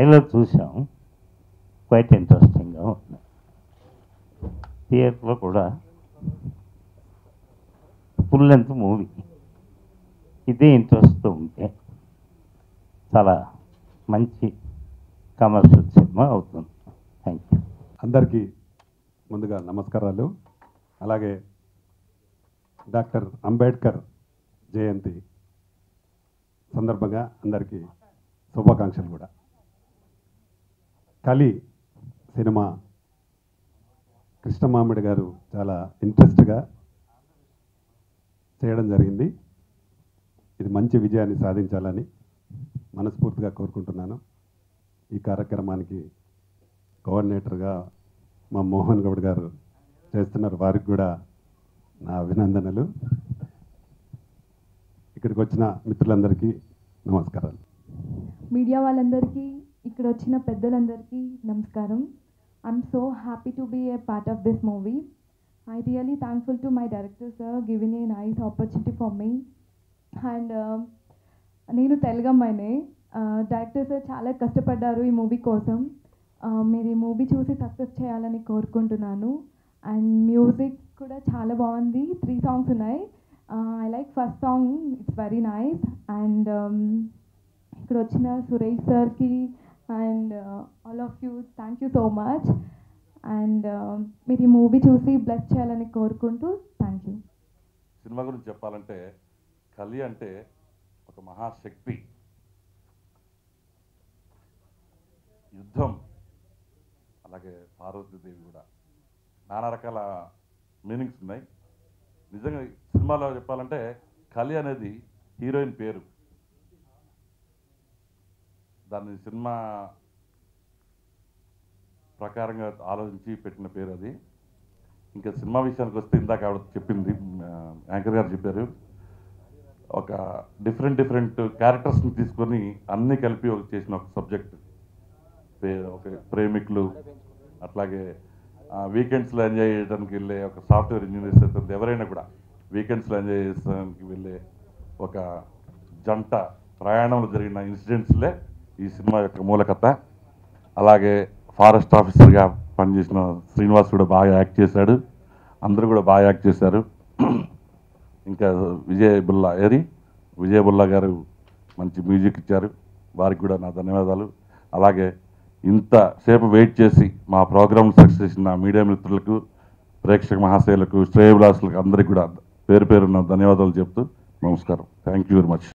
trailer చూసాం quiet ఇంట్రెస్టింగ్గా ఉంది థియేటర్లో కూడా ఫుల్ లెంత్ మూవీ ఇదే ఇంట్రెస్ట్తో ఉంటే చాలా మంచి కమర్షియల్ సినిమా అవుతుంది థ్యాంక్ యూ అందరికీ ముందుగా నమస్కారాలు అలాగే డాక్టర్ అంబేద్కర్ జయంతి సందర్భంగా అందరికీ శుభాకాంక్షలు కూడా కలి సినిమా కృష్ణమామిడి గారు చాలా ఇంట్రెస్ట్గా చేయడం జరిగింది ఇది మంచి విజయాన్ని సాధించాలని మనస్ఫూర్తిగా కోరుకుంటున్నాను ఈ కార్యక్రమానికి కోఆర్డినేటర్గా మా మోహన్ గౌడ్ గారు చేస్తున్నారు వారికి కూడా నా అభినందనలు ఇక్కడికి వచ్చిన మిత్రులందరికీ నమస్కారాలు మీడియా వాళ్ళందరికీ ఇక్కడ వచ్చిన పెద్దలందరికీ నమస్కారం I'm so happy to be a part of this movie I really thankful to my director sir giving a nice opportunity for me and నేను తెలుగమ్మాయినే డైరెక్టర్ సార్ చాలా కష్టపడ్డారు ఈ మూవీ కోసం Uh, మీరు ఈ మూవీ చూసి సక్సెస్ చేయాలని కోరుకుంటున్నాను అండ్ మ్యూజిక్ కూడా చాలా బాగుంది త్రీ సాంగ్స్ ఉన్నాయి I like first song it's very nice and ఇక్కడ వచ్చిన సురేష్ సార్కి and all of you thank you so much and మీరు ఈ మూవీ చూసి బ్లెస్ చేయాలని కోరుకుంటూ థ్యాంక్ యూ సినిమా గురించి చెప్పాలంటే కలి అంటే ఒక మహాశక్తి యుద్ధం అలాగే పార్వతీదేవి కూడా నానా రకాల మీనింగ్స్ ఉన్నాయి నిజంగా ఈ సినిమాలో చెప్పాలంటే కలి అనేది హీరోయిన్ పేరు దాన్ని సినిమా ప్రకారంగా ఆలోచించి పెట్టిన పేరు అది ఇంకా సినిమా విషయానికి వస్తే ఇందాక ఆవిడ చెప్పింది ఆ, యాంకర్ గారు చెప్పారు ఒక డిఫరెంట్ డిఫరెంట్ క్యారెక్టర్స్ని తీసుకొని అన్నీ కలిపి ఒక చేసిన ఒక సబ్జెక్ట్ ఒక ప్రేమికులు అట్లాగే వీకెండ్స్లో ఎంజాయ్ చేయడానికి వెళ్ళే ఒక సాఫ్ట్వేర్ ఇంజనీర్స్ అయితే ఎవరైనా కూడా వీకెండ్స్లో ఎంజాయ్ చేయడానికి వెళ్ళే ఒక జంట ప్రయాణంలో జరిగిన ఇన్సిడెంట్స్లే ఈ సినిమా యొక్క మూలకథ అలాగే ఫారెస్ట్ ఆఫీసర్గా పనిచేసిన శ్రీనివాస్ కూడా బాగా యాక్ట్ చేశాడు అందరూ కూడా బాగా యాక్ట్ చేశారు ఇంకా విజయ్ బుల్లా ఏరి విజయ్ బుల్లా గారు మంచి మ్యూజిక్ ఇచ్చారు వారికి కూడా నా ధన్యవాదాలు అలాగే ఇంతసేపు వెయిట్ చేసి మా ప్రోగ్రామ్ సక్సెస్ చేసిన మీడియా మిత్రులకు ప్రేక్షక మహాశయులకు శ్రేయభిలాసులకు అందరికీ కూడా పేరు పేరున్న ధన్యవాదాలు చెప్తూ నమస్కారం థ్యాంక్ యూ వెరీ మచ్